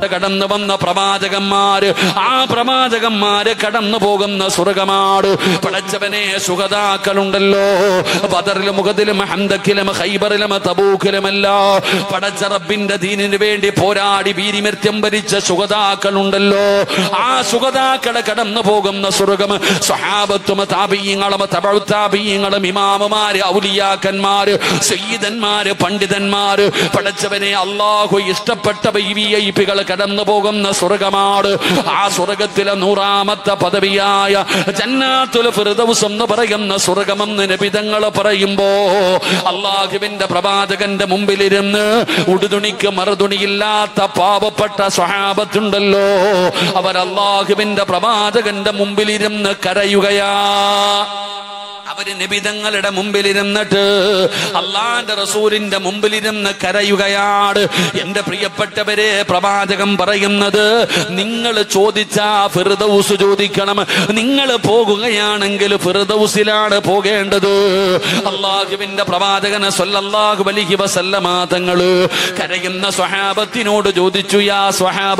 കടന്നു വന്ന പ്രവാചകന്മാര് ആ പ്രവാചകന്മാര് കടന്നു പോകുന്ന സ്വർഗമാട് പടച്ചവനെ സുഗതാക്കളുണ്ടല്ലോ ബദറിലും മുഖത്തിലും ഹന്തക്കിലും ഹൈബറിലും തബൂക്കിലുമല്ല പടച്ച റബ്ബിന്റെ ദീനിന് വേണ്ടി പോരാടി വീരിമൃത്യം ഭരിച്ച സുഗതാക്കളുണ്ടല്ലോ ആ സുഗതാക്കളെ കടന്നു പോകുന്ന സ്വർഗം സ്വഹാബത്തും താപീയങ്ങളും തപഴുത്താപീയങ്ങളും ഇമാമുമാര് ഔലിയാക്കന്മാര് സയ്യിദന്മാര് പണ്ഡിതന്മാര് പടച്ചവനെ അള്ളാഹു ഇഷ്ടപ്പെട്ട വി ഐ പികൾ കടന്നു പോകുന്ന സ്വർഗമാണ് ആ സ്വർഗത്തിലെ നൂറാമത്തെ പദവിയായ ജന്നാത്തുൽ ഫിർദൗസ് എന്ന് പറയുന്ന സ്വർഗമെന്ന് നബിതങ്ങൾ പറയുമ്പോ അള്ളാഹുവിന്റെ പ്രവാചകന്റെ മുമ്പിലിരുന്ന് ഉടുതുണിക്ക് മറുതുണിയില്ലാത്ത പാവപ്പെട്ട സ്വഹാബത്തുണ്ടല്ലോ അവർ അള്ളാഹുവിന്റെ പ്രവാചകന്റെ മുമ്പിലിരുന്ന് കരയുകയാ അവര് നിബിതങ്ങളുടെ മുമ്പിലിരുന്നിട്ട് അള്ളാന്റെ റസൂലിന്റെ മുമ്പിലിരുന്ന് കരയുകയാണ് എന്റെ പ്രിയപ്പെട്ടവരെ പ്രവാചകം പറയുന്നത് നിങ്ങൾ ചോദിച്ച ഫിർദൌസ് ചോദിക്കണം നിങ്ങൾ പോകുകയാണെങ്കിൽ ഫിർദൌസിലാണ് പോകേണ്ടത് അള്ളാഹുവിന്റെ പ്രവാചകന് സല്ലല്ലാഹു അലൈഹി വസല്ലമ തങ്ങള് കരയുന്ന സ്വഹാബത്തിനോട് ചോദിച്ചു യാ സ്വഹാബ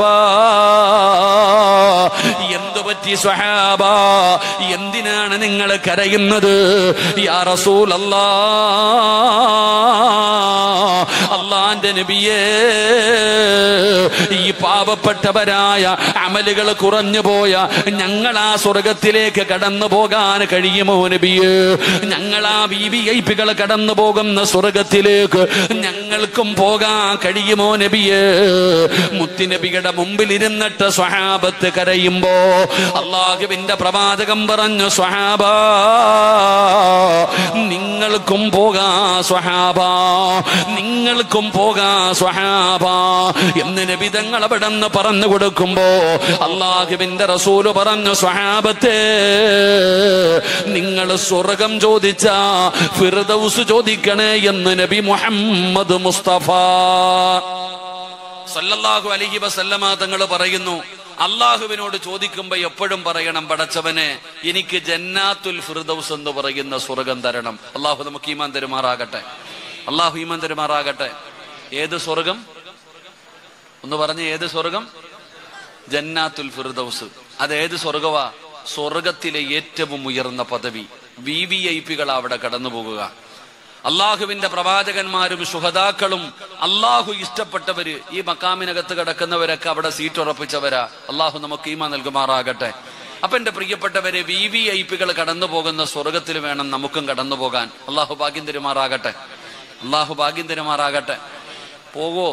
എന്തു പറ്റി സ്വഹാബ എന്തിനാണ് നിങ്ങൾ കരയുന്നത് യാ റസൂലല്ലാ അള്ളാന്റെ നബിയേ ഈ പാവപ്പെട്ടവരായ അമലുകൾ കുറഞ്ഞു പോയ ഞങ്ങൾ ആ സ്വർഗത്തിലേക്ക് കടന്നു പോകാൻ കഴിയുമോ നബിയേ ഞങ്ങൾ ആ വി വി ഐ പികൾ കടന്നു പോകുന്ന സ്വർഗത്തിലേക്ക് ഞങ്ങൾക്കും പോകാൻ കഴിയുമോ നബിയേ മുത്തുനബിയുടെ മുമ്പിൽ ഇരുന്നിട്ട് സ്വഹാബത്ത് കരയുമ്പോ അള്ളാഹുവിന്റെ പ്രവാചകം പറഞ്ഞു സ്വഹാബ നിങ്ങൾക്കും പോകാ സ്വഹാബ നിങ്ങൾക്കും പോകാ സ്വഹാബ എന്ന് നബിതങ്ങൾ അവിടെ നിന്ന് പറഞ്ഞു കൊടുക്കുമ്പോ അള്ളാഹുവിന്റെ റസൂല് പറഞ്ഞു സ്വഹാബത്തെ നിങ്ങൾ സ്വർഗം ചോദിച്ച ഫിർദൗസ് ചോദിക്കണേ എന്ന് നബി മുഹമ്മദ് മുസ്തഫ സല്ലല്ലാഹു അലൈഹി വസല്ലമ തങ്ങൾ പറയുന്നു അള്ളാഹുവിനോട് ചോദിക്കുമ്പോ എപ്പോഴും പറയണം പടച്ചവനെ എനിക്ക് ജന്നാത്തുൽ ഫിർദൗസ് എന്ന് പറയുന്ന സ്വർഗം തരണം അള്ളാഹു നമുക്ക് ഈമാൻ തരുമാറാകട്ടെ അള്ളാഹു ഈമാൻ തരുമാറാകട്ടെ ഏത് സ്വർഗം ഒന്ന് പറഞ്ഞ ഏത് സ്വർഗം ജന്നാത്തുൽ ഫിർദൗസ് അത് ഏത് സ്വർഗവാ സ്വർഗത്തിലെ ഏറ്റവും ഉയർന്ന പദവി വി വി ഐ പികൾ അവിടെ കടന്നു പോകുക അള്ളാഹുവിന്റെ പ്രവാചകന്മാരും സുഹതാക്കളും അള്ളാഹു ഇഷ്ടപ്പെട്ടവര് ഈ മക്കാമിനകത്ത് കിടക്കുന്നവരൊക്കെ അവിടെ സീറ്റ് ഉറപ്പിച്ചവരാ അള്ളാഹു നമുക്ക് ഈമ നൽകുമാറാകട്ടെ അപ്പൊ എന്റെ പ്രിയപ്പെട്ടവരെ വി വി ഐ പികൾ കടന്നു പോകുന്ന സ്വർഗത്തിൽ വേണം നമുക്കും കടന്നു പോകാൻ അള്ളാഹു ഭാഗ്യം തരുമാറാകട്ടെ അള്ളാഹു ഭാഗ്യം തരുമാറാകട്ടെ പോകോ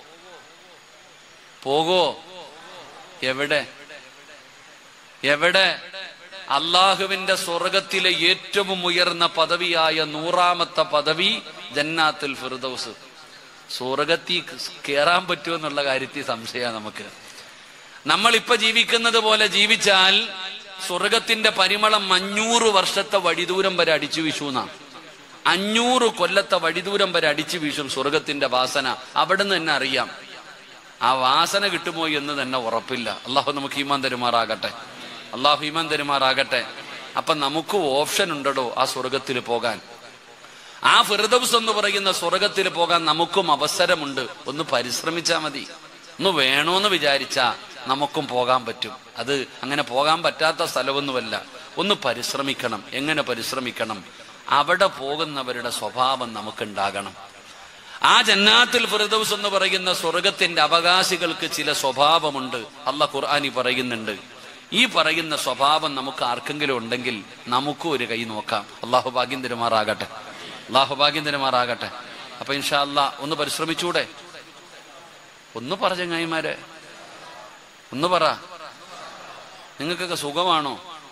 പോകോ എവിടെ എവിടെ അള്ളാഹുവിന്റെ സ്വർഗത്തിലെ ഏറ്റവും ഉയർന്ന പദവിയായ നൂറാമത്തെ പദവി ജന്നാത്തുൽ ഫിർദൗസ് സ്വർഗത്തിൽ കയറാൻ പറ്റുമോ എന്നുള്ള കാര്യത്തിൽ സംശയമാണ് നമുക്ക് നമ്മൾ ഇപ്പൊ ജീവിക്കുന്നത് പോലെ ജീവിച്ചാൽ സ്വർഗത്തിന്റെ പരിമളം അഞ്ഞൂറ് വർഷത്തെ വഴിദൂരം വരെ അടിച്ചു വീശൂന്നാ അഞ്ഞൂറ് കൊല്ലത്തെ വഴിദൂരം വരെ അടിച്ചു വീശും സ്വർഗത്തിന്റെ വാസന അവിടെ നിന്ന് തന്നെ അറിയാം ആ വാസന കിട്ടുമോ എന്ന് തന്നെ ഉറപ്പില്ല അള്ളാഹു നമുക്ക് ഈമാൻ തരുമാറാകട്ടെ അള്ളാഹു ഈമാൻ തരുമാറാകട്ടെ അപ്പൊ നമുക്ക് ഓപ്ഷൻ ഉണ്ടടോ ആ സ്വർഗത്തിൽ പോകാൻ ആ ഫിർദൗസ് എന്ന് പറയുന്ന സ്വർഗത്തിൽ പോകാൻ നമുക്കും അവസരമുണ്ട് ഒന്ന് പരിശ്രമിച്ചാൽ മതി ഒന്ന് വേണോന്ന് വിചാരിച്ചാ നമുക്കും പോകാൻ പറ്റും അത് അങ്ങനെ പോകാൻ പറ്റാത്ത സ്ഥലമൊന്നുമല്ല ഒന്ന് പരിശ്രമിക്കണം എങ്ങനെ പരിശ്രമിക്കണം അവിടെ പോകുന്നവരുടെ സ്വഭാവം നമുക്കുണ്ടാകണം ആ ജന്നാത്തുൽ ഫിർദൗസ് എന്ന് പറയുന്ന സ്വർഗത്തിന്റെ അവകാശികൾക്ക് ചില സ്വഭാവമുണ്ട് അല്ല ഖുർആാനി പറയുന്നുണ്ട് ഈ പറയുന്ന സ്വഭാവം നമുക്ക് ആർക്കെങ്കിലും ഉണ്ടെങ്കിൽ നമുക്കും ഒരു കൈ നോക്കാം അള്ളാഹു ഭാഗ്യം തരുമാറാകട്ടെ അള്ളാഹു ഭാഗ്യം തരുമാറാകട്ടെ അപ്പൊ ഇൻഷാ അല്ലാ ഒന്ന് പരിശ്രമിച്ചൂടെ ഒന്ന് പറ ചങ്ങായിമാരെ ഒന്ന് പറ നിങ്ങൾക്കൊക്കെ സുഖമാണോ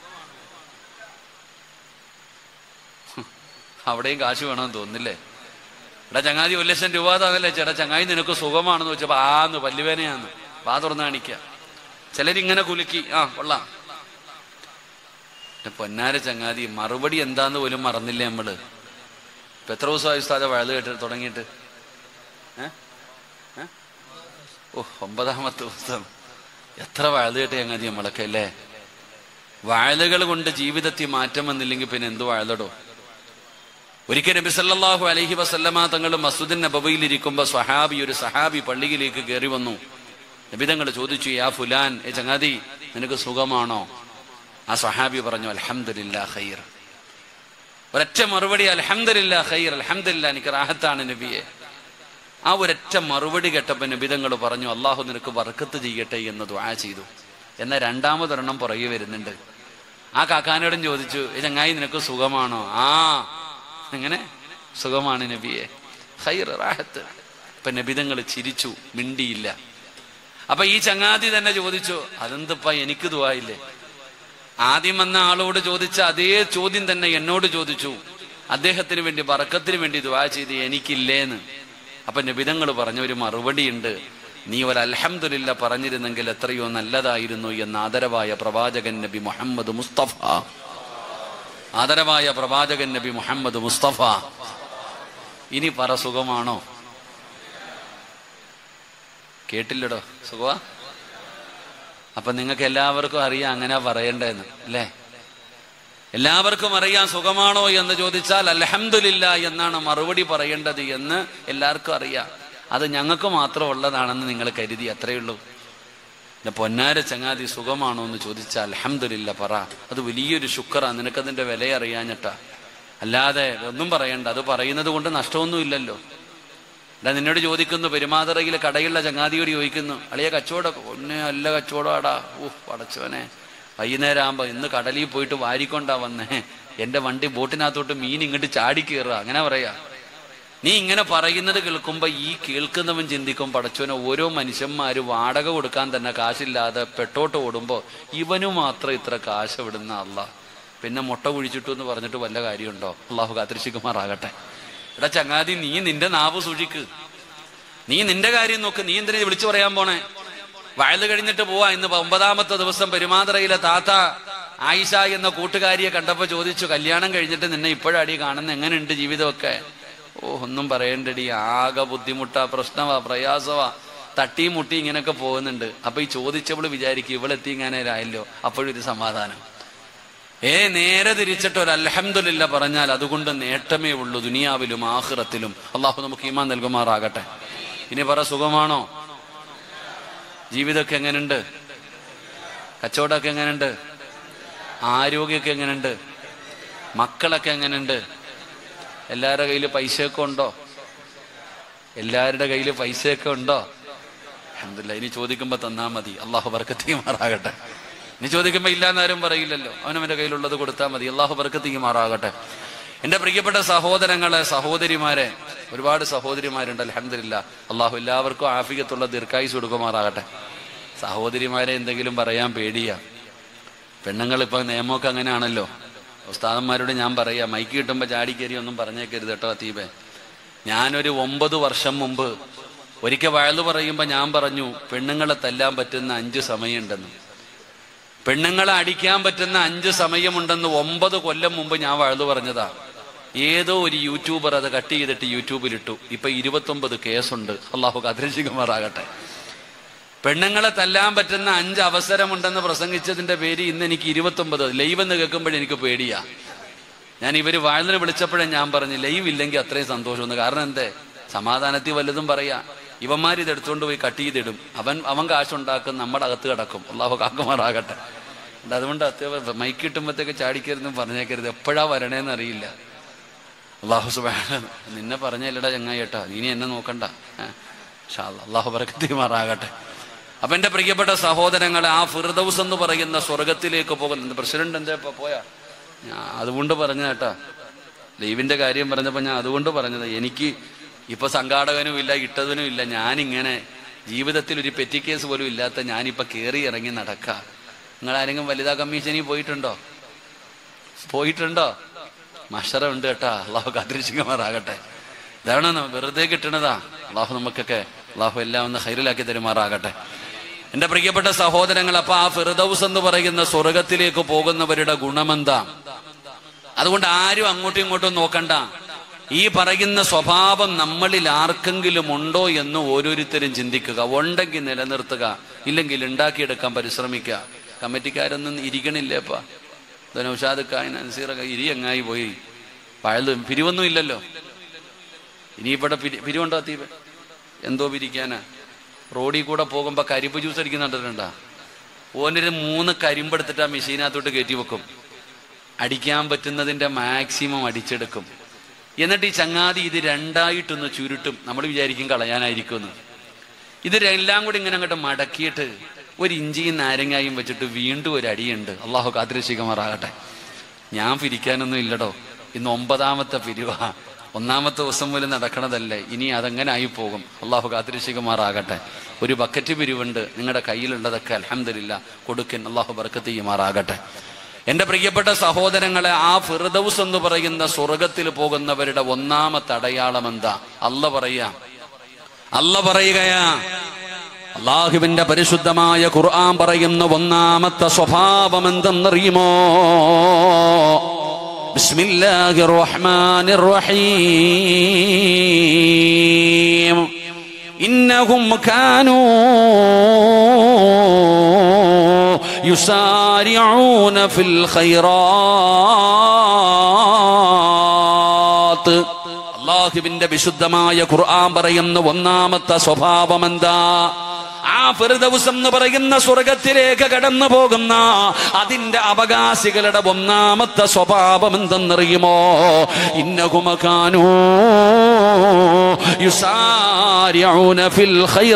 ഹും, അവിടെയും കാശ് വേണമെന്ന് തോന്നില്ലേ എടാ ചങ്ങാതി ഒരു ലക്ഷം രൂപ താന്നല്ലേ ചേട്ടാ ചങ്ങായി നിനക്ക് സുഖമാണെന്ന് വെച്ചപ്പോ ആന്ന് പല്ലുവേനയാന്ന് വാ തുറന്ന് കാണിക്ക ചിലരിങ്ങനെ കുലുക്കി ആ കൊള്ളാം എന്റെ പൊന്നാര ചങ്ങാതി മറുപടി എന്താന്ന് പോലും മറന്നില്ലേ നമ്മള് ഇപ്പൊ എത്ര ദിവസമായി ഉസ്താദ വഴുത് കേട്ട് തുടങ്ങിയിട്ട് ഏ? ഏ? ഓ ഒമ്പതാമത്തെ ദിവസം എത്ര വഴുത് കേട്ട് ചങ്ങാതി നമ്മളൊക്കെ അല്ലേ വാഴലുകൾ കൊണ്ട് ജീവിതത്തിൽ മാറ്റം വന്നില്ലെങ്കിൽ പിന്നെ എന്ത് വാഴലടോ ഒരിക്കൽ നബി സല്ലല്ലാഹു അലൈഹി വസല്ലമ തങ്ങൾ മസ്ജിദിൻ നബവിയിൽ ഇരിക്കുമ്പോൾ സ്വഹാബി ഒരു സഹാബി പള്ളിയിലേക്ക് കയറി വന്നു നബിതങ്ങൾ ചോദിച്ചു യാ ഫുലാൻ ഏ ചങ്ങാതി നിനക്ക് സുഖമാണോ ആ സഹാബി പറഞ്ഞു അൽഹംദുലില്ല ഖൈർ ഒരൊറ്റ മറുപടി അൽഹംദുലില്ല ഖൈർ അൽഹംദുലില്ല എനിക്ക് റാഹത്താണ് നബിയെ ആ ഒരൊറ്റ മറുപടി കേട്ടപ്പോൾ നബിതങ്ങൾ പറഞ്ഞു അള്ളാഹു നിനക്ക് ബർക്കത്ത് ചെയ്യട്ടെ എന്ന് ദുആ ചെയ്തു എന്നാൽ രണ്ടാമതൊരെണ്ണം പുറകെ വരുന്നുണ്ട് ആ കാക്കാനോടും ചോദിച്ചു "ഏ ചങ്ങായി നിനക്ക് സുഖമാണോ ആ എങ്ങനെ സുഖമാണ് നബിയെ ഖൈർ റാഹത്ത് ഇപ്പൊ നബിതങ്ങൾ ചിരിച്ചു മിണ്ടിയില്ല അപ്പൊ ഈ ചങ്ങാതി തന്നെ ചോദിച്ചു അതെന്തപ്പാ എനിക്ക് ദുവായില്ലേ ആദ്യം വന്ന ആളോട് ചോദിച്ച അതേ ചോദ്യം തന്നെ എന്നോട് ചോദിച്ചു അദ്ദേഹത്തിന് വേണ്ടി ബറക്കത്തിന് വേണ്ടി ദുവാ ചെയ്ത് എനിക്കില്ലേന്ന് അപ്പൊ നബിതങ്ങൾ പറഞ്ഞ ഒരു മറുപടി ഉണ്ട് നീ ഒരു അൽഹംദുലില്ല പറഞ്ഞിരുന്നെങ്കിൽ എത്രയോ നല്ലതായിരുന്നു എന്ന് ആദരവായ പ്രവാചകൻ നബി മുഹമ്മദ് മുസ്തഫ ആദരവായ പ്രവാചകൻ നബി മുഹമ്മദ് മുസ്തഫ ഇനി പറ സുഖമാണോ കേട്ടില്ലടോ സുഖമാ അപ്പൊ നിങ്ങൾക്ക് എല്ലാവർക്കും അറിയാം അങ്ങനെ പറയണ്ടേന്ന് അല്ലേ എല്ലാവർക്കും അറിയാം സുഖമാണോ എന്ന് ചോദിച്ചാൽ അൽഹംദുലില്ല എന്നാണ് മറുപടി പറയേണ്ടത് എന്ന് എല്ലാവർക്കും അറിയാം അത് ഞങ്ങൾക്ക് മാത്രം ഉള്ളതാണെന്ന് നിങ്ങൾ കരുതി അത്രയേ ഉള്ളൂ പിന്നെ പൊന്നാര ചങ്ങാതി സുഖമാണോ എന്ന് ചോദിച്ചാൽ അൽഹംദുലില്ല പറ അത് വലിയൊരു ശുക്രാ നിനക്കതിന്റെ വില അറിയാഞ്ഞിട്ടാ അല്ലാതെ ഒന്നും പറയണ്ട അത് പറയുന്നത് കൊണ്ട് നഷ്ടമൊന്നും ഇല്ലല്ലോ എടാ നിന്നോട് ചോദിക്കുന്നു പെരുമാതറയിലെ കടയുള്ള ചങ്ങാതിയോട് ചോദിക്കുന്നു അളിയ കച്ചവടം ഒന്നെ അല്ല കച്ചവടമാടാ ഊഹ് പടച്ചവനെ വൈകുന്നേരം ആകുമ്പോ ഇന്ന് കടലിൽ പോയിട്ട് വാരിക്കൊണ്ടാ വന്നേ എന്റെ വണ്ടി ബോട്ടിനകത്തോട്ട് മീൻ ഇങ്ങോട്ട് ചാടി കയറുക അങ്ങനെ പറയാ നീ ഇങ്ങനെ പറയുന്നത് കേൾക്കുമ്പോ ഈ കേൾക്കുന്നവൻ ചിന്തിക്കും പടച്ചവനെ ഓരോ മനുഷ്യന്മാര് വാടക കൊടുക്കാൻ തന്നെ കാശില്ലാതെ പെട്ടോട്ട് ഓടുമ്പോ ഇവനു മാത്രം ഇത്ര കാശ് വിടുന്ന അല്ല പിന്നെ മുട്ട കുഴിച്ചിട്ടു എന്ന് പറഞ്ഞിട്ട് വല്ല കാര്യമുണ്ടോ അള്ളാഹു കാത്തിരിശിക്കുമാറാകട്ടെ എടാ ചങ്ങാതി നീ നിന്റെ നാവ് സൂക്ഷിക്ക് നീ നിന്റെ കാര്യം നോക്ക് നീ എന്തിനാ വിളിച്ചു പറയാൻ പോണേ വയല് കഴിഞ്ഞിട്ട് പോവാ ഇന്ന് ഒമ്പതാമത്തെ ദിവസം പെരുമാതറയിലെ താത്ത ആയിഷ എന്ന കൂട്ടുകാരിയെ കണ്ടപ്പോ ചോദിച്ചു കല്യാണം കഴിഞ്ഞിട്ട് നിന്നെ ഇപ്പോഴാടി കാണുന്ന എങ്ങനെയുണ്ട് ജീവിതമൊക്കെ ഓ ഒന്നും പറയണ്ടടി ആകെ ബുദ്ധിമുട്ടാ പ്രശ്നമാ പ്രയാസമാ തട്ടി മുട്ടി ഇങ്ങനെയൊക്കെ പോകുന്നുണ്ട് അപ്പൊ ഈ ചോദിച്ചവള് വിചാരിക്കും ഇവളെത്തി ഇങ്ങനെയായല്ലോ അപ്പോഴൊരു സമാധാനം ഏ നേരെ തിരിച്ചിട്ട് ഒരു അൽഹംദുലില്ല പറഞ്ഞാൽ അതുകൊണ്ട് നേട്ടമേ ഉള്ളൂ ദുനിയാവിലും ആഹ്റത്തിലും അള്ളാഹു നമുക്ക് ഈമാൻ നൽകുമാറാകട്ടെ ഇനി പറ സുഖമാണോ ജീവിതമൊക്കെ എങ്ങനെയുണ്ട് കച്ചവടമൊക്കെ എങ്ങനെയുണ്ട് ആരോഗ്യമൊക്കെ എങ്ങനെയുണ്ട് മക്കളൊക്കെ എങ്ങനെയുണ്ട് എല്ലാവരുടെ കയ്യിൽ പൈസയൊക്കെ ഉണ്ടോ എല്ലാവരുടെ കയ്യിൽ പൈസയൊക്കെ ഉണ്ടോ അഹമ്മദില്ല ഇനി ചോദിക്കുമ്പോ തന്നാ മതി അള്ളാഹു ബർക്കത്തിയുമാറാകട്ടെ ഇനി ചോദിക്കുമ്പോ ഇല്ലാന്നാരും പറയില്ലല്ലോ അവനവന്റെ കയ്യിലുള്ളത് കൊടുത്താൽ മതി അള്ളാഹു ബർക്കത്തിയുമാറാകട്ടെ എന്റെ പ്രിയപ്പെട്ട സഹോദരങ്ങളെ സഹോദരിമാരെ ഒരുപാട് സഹോദരിമാരുണ്ട് അലഹമില്ല അള്ളാഹു എല്ലാവർക്കും ആഫികത്തുള്ള ദീർഘായുസ് കൊടുക്കുമാറാകട്ടെ സഹോദരിമാരെ എന്തെങ്കിലും പറയാൻ പേടിയാ പെണ്ണുങ്ങൾ ഇപ്പൊ നിയമമൊക്കെ അങ്ങനെയാണല്ലോ ഉസ്താദന്മാരോട് ഞാൻ പറയാ മൈക്ക് കിട്ടുമ്പോ ചാടി കയറി ഒന്നും പറഞ്ഞേക്കരുത് കേട്ടോ അത്തീബെ ഞാനൊരു ഒമ്പത് വർഷം മുമ്പ് ഒരിക്കൽ വയലു പറയുമ്പോ ഞാൻ പറഞ്ഞു പെണ്ണുങ്ങളെ തല്ലാൻ പറ്റുന്ന അഞ്ച് സമയമുണ്ടെന്ന് പെണ്ണുങ്ങളെ അടിക്കാൻ പറ്റുന്ന അഞ്ച് സമയമുണ്ടെന്ന് ഒമ്പത് കൊല്ലം മുമ്പ് ഞാൻ വഴുതു പറഞ്ഞതാ ഏതോ ഒരു യൂട്യൂബർ അത് കട്ട് ചെയ്തിട്ട് യൂട്യൂബിലിട്ടു ഇപ്പൊ ഇരുപത്തൊമ്പത് കേസുണ്ട് അള്ളാഹു കദ്രശികുമാറാകട്ടെ പെണ്ണുങ്ങളെ തല്ലാൻ പറ്റുന്ന അഞ്ച് അവസരമുണ്ടെന്ന് പ്രസംഗിച്ചതിന്റെ പേര് ഇന്ന് എനിക്ക് ഇരുപത്തൊമ്പത് ലൈവ് എന്ന് കേൾക്കുമ്പോഴേ എനിക്ക് പേടിയാ ഞാൻ ഇവര് വാഴ്ന്നിന് വിളിച്ചപ്പോഴേ ഞാൻ പറഞ്ഞു ലൈവ് ഇല്ലെങ്കിൽ അത്രയും സന്തോഷമെന്ന് കാരണം എന്തേ സമാധാനത്തിൽ വല്ലതും പറയാ ഇവന്മാർ ഇത് എടുത്തുകൊണ്ട് പോയി കട്ട് ചെയ്തിടും അവൻ അവൻ കാശുണ്ടാക്കും നമ്മുടെ അകത്ത് കിടക്കും അള്ളാഹു കാക്കുമാറാകട്ടെ ഉണ്ട് അതുകൊണ്ട് അത്യാവശ്യം മൈക്ക് കിട്ടുമ്പോഴത്തേക്ക് ചാടിക്കരുതെന്നും പറഞ്ഞേക്കരുത് എപ്പോഴാ വരണേന്ന് അറിയില്ല അള്ളാഹു സുബാന നിന്നെ പറഞ്ഞല്ലടാ ചങ്ങായിട്ടാ നീ ഇനി എന്നെ നോക്കണ്ട ഏഹ്. ഇൻഷാ അല്ലാ. അള്ളാഹു ബർക്കത്തിയുമാറാകട്ടെ അപ്പൊ എന്റെ പ്രിയപ്പെട്ട സഹോദരങ്ങളെ ആ ഫിർദൌസ് എന്ന് പറയുന്ന സ്വർഗത്തിലേക്ക് പോകുന്നത് പ്രസിഡന്റ് എന്താ ഇപ്പൊ പോയാ ഞാൻ അതുകൊണ്ട് പറഞ്ഞ കേട്ടാ ലീവിന്റെ കാര്യം പറഞ്ഞപ്പോ ഞാൻ അതുകൊണ്ട് പറഞ്ഞത് എനിക്ക് ഇപ്പൊ സംഘാടകനും ഇല്ല ഇട്ടതിനും ഇല്ല ഞാനിങ്ങനെ ജീവിതത്തിൽ ഒരു പെറ്റി കേസ് പോലും ഇല്ലാത്ത ഞാനിപ്പൊ കേറി ഇറങ്ങി നടക്ക നിങ്ങൾ ആരെങ്കിലും വനിതാ കമ്മീഷനിൽ പോയിട്ടുണ്ടോ പോയിട്ടുണ്ടോ മഷറ ഉണ്ട് കേട്ടാ അള്ളാഹു കാത്തിരിച്ചുമാറാകട്ടെ ഇതാണ് ന- വെറുതെ കിട്ടണതാ അള്ളാഹു നമുക്കൊക്കെ അള്ളാഹു എല്ലാം ഒന്ന് ഹൈറിലാക്കി തരുമാറാകട്ടെ എന്റെ പ്രിയപ്പെട്ട സഹോദരങ്ങൾ അപ്പൊ ആ ഫിർദൌസ് എന്ന് പറയുന്ന സ്വർഗത്തിലേക്ക് പോകുന്നവരുടെ ഗുണമെന്താ അതുകൊണ്ട് ആരും അങ്ങോട്ടും ഇങ്ങോട്ടും നോക്കണ്ട ഈ പറയുന്ന സ്വഭാവം നമ്മളിൽ ആർക്കെങ്കിലും ഉണ്ടോ എന്ന് ഓരോരുത്തരും ചിന്തിക്കുക ഉണ്ടെങ്കിൽ നിലനിർത്തുക ഇല്ലെങ്കിൽ ഉണ്ടാക്കിയെടുക്കാൻ പരിശ്രമിക്കുക കമ്മിറ്റിക്കാരൊന്നും ഇരിക്കണില്ലേപ്പാ ധനൗഷാദക്കായ നസീറൊക്കെ ഇരി എങ്ങായി പോയി പഴത് പിരിവൊന്നും ഇല്ലല്ലോ ഇനി ഇവിടെ പിരി പിരിവുണ്ടോ തീപ എന്തോ പിരിക്കാനാ റോഡിൽ കൂടെ പോകുമ്പോ കരിമ്പ് ജ്യൂസ് അടിക്കുന്നുണ്ടാ ഓനൊരു മൂന്ന് കരിമ്പെടുത്തിട്ട് ആ മെഷീനകത്തോട്ട് കയറ്റി വെക്കും അടിക്കാൻ പറ്റുന്നതിന്റെ മാക്സിമം അടിച്ചെടുക്കും എന്നിട്ട് ഈ ചങ്ങാതി ഇത് രണ്ടായിട്ടൊന്ന് ചുരുട്ടും നമ്മൾ വിചാരിക്കും കളയാനായിരിക്കുമെന്ന് ഇതെല്ലാം കൂടി ഇങ്ങനെ അങ്ങോട്ട് മടക്കിയിട്ട് ഒരു ഇഞ്ചിയും നാരങ്ങായും വെച്ചിട്ട് വീണ്ടും ഒരു അടിയുണ്ട് അള്ളാഹു കാത്തിരശികമാറാകട്ടെ ഞാൻ പിരിക്കാനൊന്നും ഇല്ലടോ ഇന്ന് ഒമ്പതാമത്തെ പിരിവാ ഒന്നാമത്തെ ദിവസം പോലും നടക്കണതല്ലേ ഇനി അതങ്ങനെ ആയി പോകും അള്ളാഹു കാത്തിരശികമാറാകട്ടെ ഒരു ബക്കറ്റ് പിരിവുണ്ട് നിങ്ങളുടെ കയ്യിലുള്ളതൊക്കെ അലഹമില്ല കൊടുക്കൻ അള്ളാഹു ബർക്കത്ത് ചെയ്യുമാറാകട്ടെ എന്റെ പ്രിയപ്പെട്ട സഹോദരങ്ങളെ ആ ഫിർദൌസ് എന്ന് പറയുന്ന സ്വർഗത്തിൽ പോകുന്നവരുടെ ഒന്നാമത്തെ അടയാളം എന്താ അല്ല പറയാ അല്ല പറയുകയാ അള്ളാഹുവിന്റെ പരിശുദ്ധമായ ഖുർആൻ പറയുന്ന ഒന്നാമത്തെ സ്വഭാവം എന്തെന്നറിയുമോ ബിസ്മില്ലാഹിർ റഹ്മാനിർ റഹീം ഇന്നഹും കാനൂ يسارعون في الخيرات അള്ളാഹുവിന്റെ വിശുദ്ധമായ ഖുർആൻ പറയുന്ന ഒന്നാമത്തെ സ്വഭാവം എന്താ ആ ഫിർദൗസ് എന്ന് പറയുന്ന സ്വർഗത്തിലേക്ക് കടന്നു പോകുന്ന അതിന്റെ അവകാശികളുടെ ഒന്നാമത്തെ സ്വഭാവം എന്തെന്നറിയുമോ ഇന്നകുമകാനോ യുസാരിഊന ഫിൽ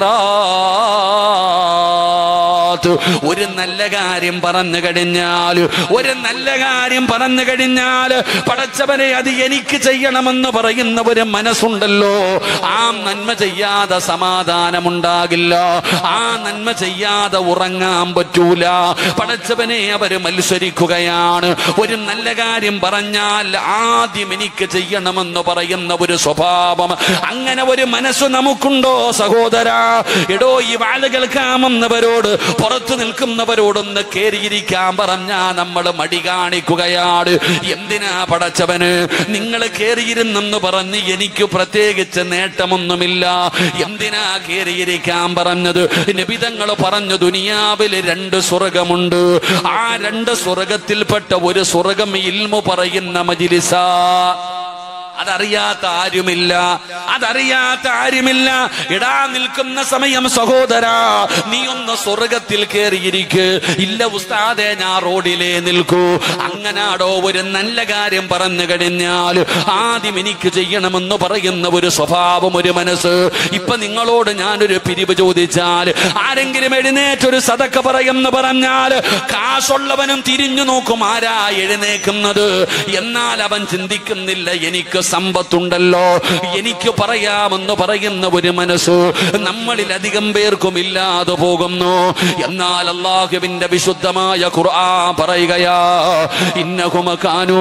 ഖൈറാത്ത് ഒരു നല്ല കാര്യം പറഞ്ഞു കഴിഞ്ഞാൽ ഒരു നല്ല കാര്യം പറഞ്ഞു കഴിഞ്ഞാൽ പടച്ചവനെ അത് എനിക്ക് ചെയ്യണമെന്ന് പറയുന്ന ഒരു മനസ്സുണ്ടല്ലോ ആ നന്മ ചെയ്യാതെ സമാധാനമുണ്ടാകില്ല ആ നന്മ ചെയ്യാതെ ഉറങ്ങാൻ പറ്റൂല പടച്ചവനെ അവര് മത്സരിക്കുകയാണ് ഒരു നല്ല കാര്യം പറഞ്ഞാൽ ആദ്യം എനിക്ക് ചെയ്യണമെന്ന് പറയുന്ന ഒരു സ്വഭാവം അങ്ങനെ ഒരു മനസ്സ് നമുക്കുണ്ടോ സഹോദര എടോ ഈ വാഴ കേൾക്കാമെന്നവരോട് പുറത്തു നിൽക്കുന്നവരോടൊന്ന് കേറിയിരിക്കാൻ പറഞ്ഞാ നമ്മൾ മടി കാണിക്കുകയാണ് എന്തിനാ പടച്ചവന് നിങ്ങൾ കേറിയിരുന്നെന്ന് പറഞ്ഞ് എനിക്ക് പ്രത്യേകിച്ച് നേട്ടമൊന്നുമില്ല എന്തിനാ കേറിയിരിക്കാൻ പറഞ്ഞത് നിബിതങ്ങൾ പറഞ്ഞു ദുനിയാവിൽ രണ്ട് സ്വർഗമുണ്ട് ആ രണ്ട് സ്വർഗത്തിൽപ്പെട്ട ഒരു സ്വർഗം ഇൽമു പറയുന്ന മജിലിസ അതറിയാത്ത ആരുമില്ല അതറിയാത്ത ആരുമില്ല ഇടാ നിൽക്കുന്ന സമയം സഹോദര നീ ഒന്ന് സ്വർഗത്തിൽ കയറിയിരിക്ക് ഇല്ല ഉസ്താദെ ഞാൻ റോഡിലേ നിൽക്കൂ അങ്ങനാടോ ഒരു നല്ല കാര്യം പറഞ്ഞു കഴിഞ്ഞാൽ ആദ്യം എനിക്ക് ചെയ്യണമെന്ന് പറയുന്ന ഒരു സ്വഭാവം ഒരു മനസ്സ് ഇപ്പൊ നിങ്ങളോട് ഞാനൊരു പിരിവ് ചോദിച്ചാൽ ആരെങ്കിലും എഴുന്നേറ്റൊരു സതക്ക പറയുമെന്ന് പറഞ്ഞാൽ കാശുള്ളവനും തിരിഞ്ഞു നോക്കും ആരാ എഴുന്നേക്കുന്നത് എന്നാൽ അവൻ ചിന്തിക്കുന്നില്ല എനിക്ക് സമ്പത്തുണ്ടല്ലോ എനിക്ക് പറയാമെന്ന് പറയുന്ന ഒരു മനസ്സ് നമ്മളിൽ അധികം പേർക്കും ഇല്ലാതെ പോകുന്നു എന്നാൽ അള്ളാഹുവിന്റെ വിശുദ്ധമായ ഖുർആ പറയുകയാ ഇന്നഹുമ കാനൂ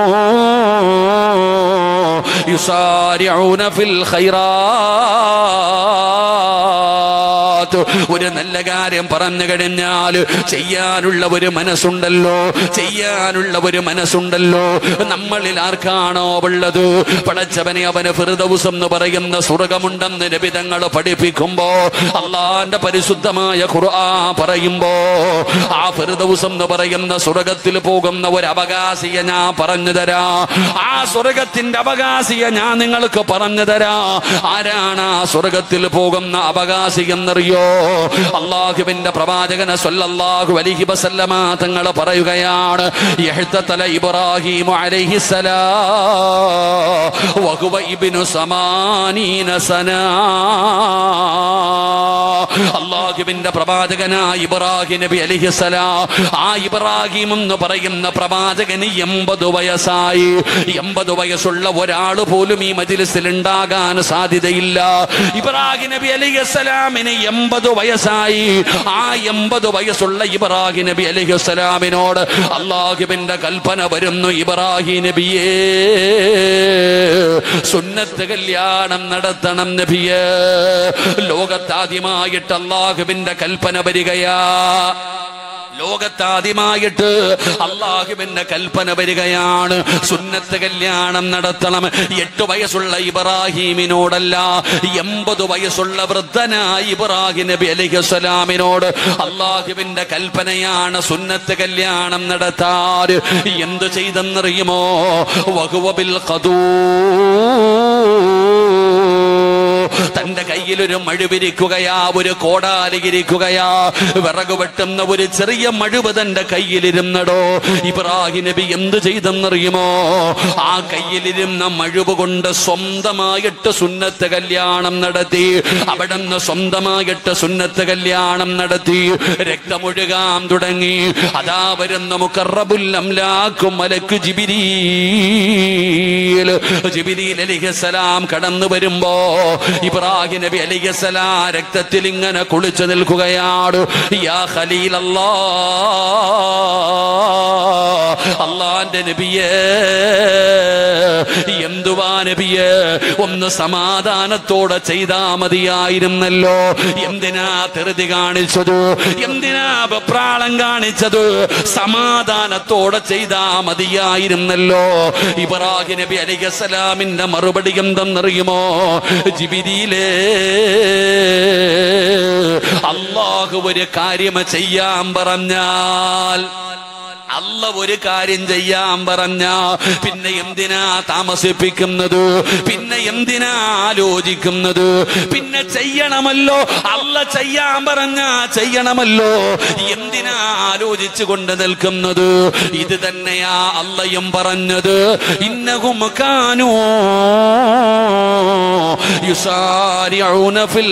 യുസാരിഊന ഫിൽ ഖൈറാത്ത് ഒരു നല്ല കാര്യം പറഞ്ഞു കഴിഞ്ഞാൽ ചെയ്യാനുള്ള ഒരു മനസ്സുണ്ടല്ലോ ചെയ്യാനുള്ള ഒരു മനസ്സുണ്ടല്ലോ നമ്മളിൽ ആർക്കാണോ ഉള്ളത് പടച്ചവനെ അവന് ഫിറുദൗസ് എന്ന് പറയുന്ന സ്വർഗമുണ്ടെന്ന് രവിതങ്ങൾ പഠിപ്പിക്കുമ്പോ അള്ളാന്റെ പരിശുദ്ധമായ ഖുർആ പറയുമ്പോ ആ ഫിറുദൗസ് എന്ന് പറയുന്ന സ്വർഗത്തിൽ പോകുന്ന ഒരു അവകാശിയെ ഞാൻ പറഞ്ഞു തരാ ആ സ്വർഗത്തിന്റെ അവകാശിയെ ഞാൻ നിങ്ങൾക്ക് പറഞ്ഞു തരാ ആരാണ് ആ സ്വർഗത്തിൽ പോകുന്ന അവകാശി എന്നറിയോ അള്ളാഹുവിന്റെ പ്രവാചകന സല്ലല്ലാഹു അലൈഹി വസല്ലമ തങ്ങൾ പറയുകയാണ് യഹ്തതല ഇബ്രാഹിം അലൈഹിസ്സലാം വഹുവ ഇബ്നു സമാനീന സനാ അള്ളാഹുവിന്റെ പ്രവാചകനായ ഇബ്രാഹിം നബി അലിഹിസലാം ആ ഇബ്രാഹിം എന്ന് പറയുന്ന പ്രവാചകന് എൺപത് വയസ്സായി എൺപത് വയസ്സുള്ള ഒരാൾ പോലും ഈ മജിലിസിൽ ഉണ്ടാകാൻ സാധ്യതയില്ല ഇബ്രാഹിം നബി അലിഹിസലാമിന് എൺപത് വയസ്സായി ആ എൺപത് വയസ്സുള്ള ഇബ്രാഹിം നബി അലിഹിസലാമിനോട് അള്ളാഹുവിന്റെ കൽപ്പന വരുന്നു ഇബ്രാഹിം നബിയേ സുന്നത്ത് കല്യാണം നടത്തണം നബിയേ ലോകത്താദ്യമായിട്ട് അള്ളാഹുവിന്റെ കൽപ്പന വരികയാ ലോകത്താദ്യമായിട്ട് അള്ളാഹുവിന്റെ കൽപ്പന വരികയാണ് സുന്നത്ത് കല്യാണം നടത്തണം എട്ട് വയസ്സുള്ള ഇബ്രാഹിമിനോടല്ല എൺപത് വയസ്സുള്ള വൃദ്ധനായ ഇബ്രാഹിം നബി അലിഹുസലാമിനോട് അള്ളാഹുവിന്റെ കൽപ്പനയാണ് സുന്നത്ത് കല്യാണം നടത്താൻ എന്ത് ചെയ്തെന്നറിയുമോ വഹുവബിൽ കതൂ തന്റെ കൈ കയ്യിലൊരു മഴുവിരിക്കുകയാ ഒരു കോടാലിരിക്കുകയാ വിറക് വെട്ടുന്ന ഒരു ചെറിയ മഴുവ് തന്റെ കയ്യിലിരുന്നടോ ഇബ്രാഹിം നബി എന്ത് ചെയ്തെന്നറിയുമോ ആ കയ്യിലിരുന്ന മഴുവ് കൊണ്ട് സ്വന്തമായിട്ട് സുന്നത്ത് കല്യാണം നടത്തി അവിടെ നിന്ന് സ്വന്തമായിട്ട് സുന്നത്ത് കല്യാണം നടത്തി രക്തമൊഴുകാൻ തുടങ്ങി അതാ വരുന്ന മുക്കറബുല്ലംലാക്കും മലക്ക് ജിബിരീൽ ജിബിരിയിൽ അലിഹസലാം കടന്നു വരുമ്പോ ഇബ്രാഹിം നബി അലിഹസലാം രക്തത്തിൽ ഇങ്ങനെ കുളിച്ചു നിൽക്കുകയാണ് യാ ഖലീലല്ലാ അള്ളാന്റെ നബിയേ എന്തുവാ നബിയേ ഒന്ന് സമാധാനത്തോടെ ചെയ്താ മതിയായിരുന്നല്ലോ എന്തിനാ തെറുതി കാണിച്ചത് എന്തിനാ വെപ്രാളം കാണിച്ചത് സമാധാനത്തോടെ ചെയ്താ മതിയായിരുന്നല്ലോ ഇബ്രാഹിം നബി അലിഖലാമിന്റെ മറുപടി എന്തെന്നറിയുമോ ജിബിരിയിലേ അള്ളാഹു ഒരു കാര്യം ചെയ്യാൻ പറഞ്ഞാൽ അല്ല ഒരു കാര്യം ചെയ്യാൻ പറഞ്ഞ പിന്നെ എന്തിനാ താമസിപ്പിക്കുന്നത് പിന്നെ എന്തിനാ ആലോചിക്കുന്നത് പിന്നെ ചെയ്യണമല്ലോ അല്ല ചെയ്യാൻ പറഞ്ഞ ചെയ്യണമല്ലോ എന്തിനാ ആലോചിച്ചു കൊണ്ട് നിൽക്കുന്നത് ഇത് തന്നെയാ അല്ലയും പറഞ്ഞത് ഇന്നകും കാനോ യുസാരിഊന ഫിൽ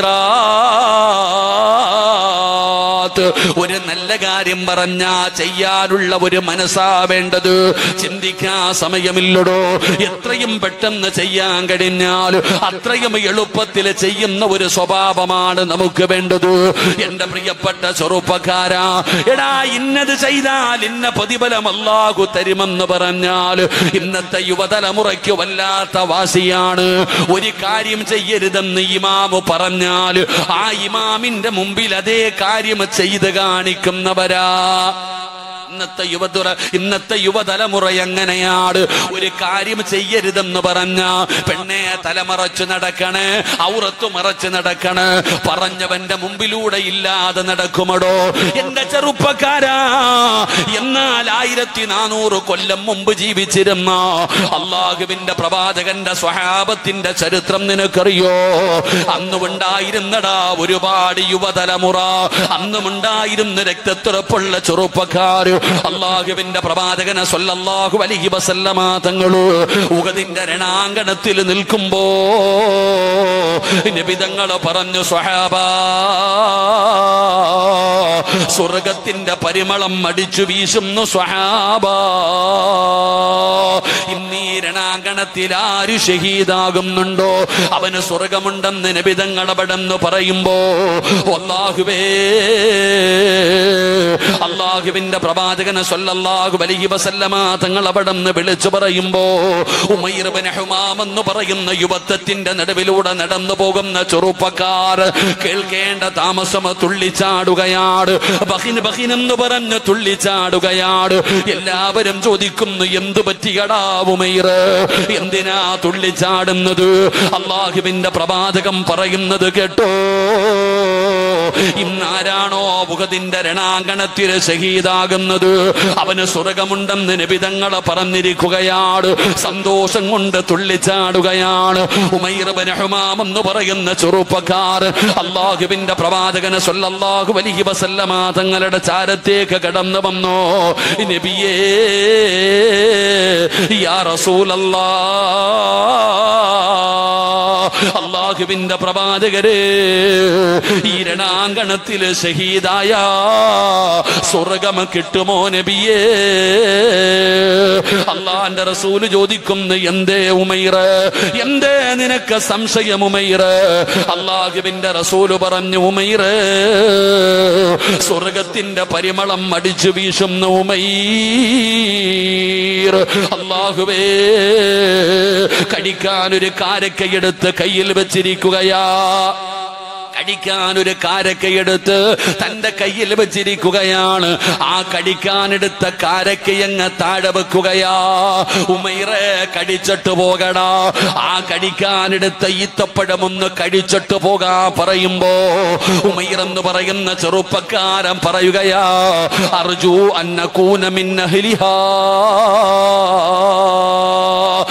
ഖൈറാത്ത് ഒരു നല്ല കാര്യം പറഞ്ഞാ ചെയ്യാനുള്ള ഒരു മനസ്സാ വേണ്ടത് ചിന്തിക്കാൻ സമയമില്ലടോ എത്രയും പെട്ടെന്ന് ചെയ്യാൻ കഴിഞ്ഞാൽ അത്രയും എളുപ്പത്തിൽ ചെയ്യുന്ന ഒരു സ്വഭാവമാണ് നമുക്ക് വേണ്ടത് എന്റെ പ്രിയപ്പെട്ട ചെറുപ്പക്കാരാ എടാ ഇന്നത് ചെയ്താൽ ഇന്ന പ്രതിഫലം അല്ലാഹു തരുമെന്ന് പറഞ്ഞാൽ ഇന്നത്തെ യുവതലമുറയ്ക്ക് വല്ലാത്ത വാശിയാണ് ഒരു കാര്യം ചെയ്യരുതെന്ന് ഇമാമ് പറഞ്ഞാൽ ആ ഇമാമിന്റെ മുമ്പിൽ അതേ കാര്യം ചെയ്ത് കാണിക്കുന്നവരാ ഇന്നത്തെ യുവതുറ ഇന്നത്തെ യുവതലമുറ എങ്ങനെയാണ് ഒരു കാര്യം ചെയ്യരുതെന്ന് പറഞ്ഞ പെണ്ണെ തലമറച്ച് നടക്കണേ ഔറത്ത് മറച്ച് നടക്കണേ പറഞ്ഞവന്റെ മുമ്പിലൂടെ ഇല്ലാതെ നടക്കുമടോ എന്റെ ചെറുപ്പക്കാരാ എന്നാൽ ആയിരത്തി നാനൂറ് കൊല്ലം മുമ്പ് ജീവിച്ചിരുന്ന അള്ളാഹുവിന്റെ പ്രവാചകന്റെ സ്വഹാബത്തിന്റെ ചരിത്രം നിനക്കറിയോ അന്നുമുണ്ടായിരുന്നടാ ഒരുപാട് യുവതലമുറ അന്നുമുണ്ടായിരുന്ന രക്തത്തുറപ്പുള്ള ചെറുപ്പക്കാർ അള്ളാഹുവിന്റെ പ്രവാചകനെ സല്ലല്ലാഹു അലൈഹി വസല്ലമ തങ്ങള് ഉഗതിന്റെ രണാങ്കണത്തിൽ നിൽക്കുമ്പോ നിബിതങ്ങള് പറഞ്ഞു സ്വഹാബ സ്വർഗത്തിന്റെ പരിമളം അടിച്ചു വീശുന്നു സ്വഹാബ ഇന്നീ രണാങ്കണത്തിൽ ആര് ഷഹീദാകുന്നുണ്ടോ അവന് സ്വർഗമുണ്ടെന്ന് നബിതങ്ങൾ അവിടെന്ന് പറയുമ്പോ അള്ളാഹുവേ അള്ളാഹുവിന്റെ പ്രവാചകനെ സല്ലല്ലാഹു അലൈഹി വസല്ലമ തങ്ങൾ അവിടെന്ന് വിളിച്ചു പറയുമ്പോ ഉമൈർ ബിൻ ഹുമാം എന്ന് പറയുന്ന യുവത്വത്തിന്റെ നടുവിലൂടെ നടന്നു പോകുന്ന ചെറുപ്പക്കാർ കേൾക്കേണ്ട താമസം തുള്ളിച്ചാടുകയാണ് ബഹിൻ ബഹിൻ എന്ന് പറഞ്ഞ് തുള്ളിച്ചാടുകയാണ് എല്ലാവരും ചോദിക്കുന്നു എന്തു പറ്റിയടാ ഉമൈർ എന്തിനാ തുള്ളിച്ചാടുന്നത് അള്ളാഹുവിന്റെ പ്രവാചകം പറയുന്നത് കേട്ടോ ഇന്നാരാണോ മുഖത്തിന്റെ രണാങ്കണത്തിൽ ഷഹീദാകുന്നത് അവന് സ്വർഗമുണ്ടെന്ന് നിബിതങ്ങളെ പറഞ്ഞിരിക്കുകയാണ് സന്തോഷം കൊണ്ട് തുള്ളിച്ചാടുകയാണ് ഉമൈർ ബിൻ ഹുമാം എന്ന് പറയുന്ന ചെറുപ്പക്കാർ അള്ളാഹുവിന്റെ പ്രവാചകനെ സല്ലല്ലാഹു അലൈഹി വസല്ലമ തങ്ങളുടെ ചാരത്തേക്ക് കടന്നു വന്നോ നബിയേ യാ റസൂലല്ലാ അള്ളാഹുവിന്റെ പ്രവാചകരെ ഈ രണാങ്കണത്തില് ഷഹീദായ സ്വർഗം കിട്ടുമോ നബിയേ അള്ളാന്റെ റസൂല് ചോദിക്കുന്നു എന്തേ ഉമൈറ എന്തേ നിനക്ക് സംശയം ഉമൈറ അള്ളാഹുവിന്റെ റസൂല് പറഞ്ഞു ഉമൈറ സ്വർഗത്തിന്റെ പരിമളം അടിച്ചു വീശുന്നു ഉമൈർ അള്ളാഹുവേ കടിക്കാൻ ഒരു കാരക്കയെടുത്ത് കയ്യിൽ വെച്ചിരിക്കുകയാ കടിക്കാൻ ഒരു കാരക്കയെടുത്ത് തന്റെ കയ്യിൽ വെച്ചിരിക്കുകയാണ് ആ കടിക്കാനെടുത്ത കാരക്കയങ്ങ് താഴെ വെക്കുകയാ ഉമൈറെ കടിച്ചിട്ട് പോകടാ ആ കടിക്കാനെടുത്ത ഈത്തപ്പഴം ഒന്ന് കടിച്ചിട്ട് പോകാ പറയുമ്പോ ഉമൈർ എന്ന് പറയുന്ന ചെറുപ്പക്കാരൻ പറയുകയാ അർജു അന്നകൂന മിന്നഹ്ലിഹാ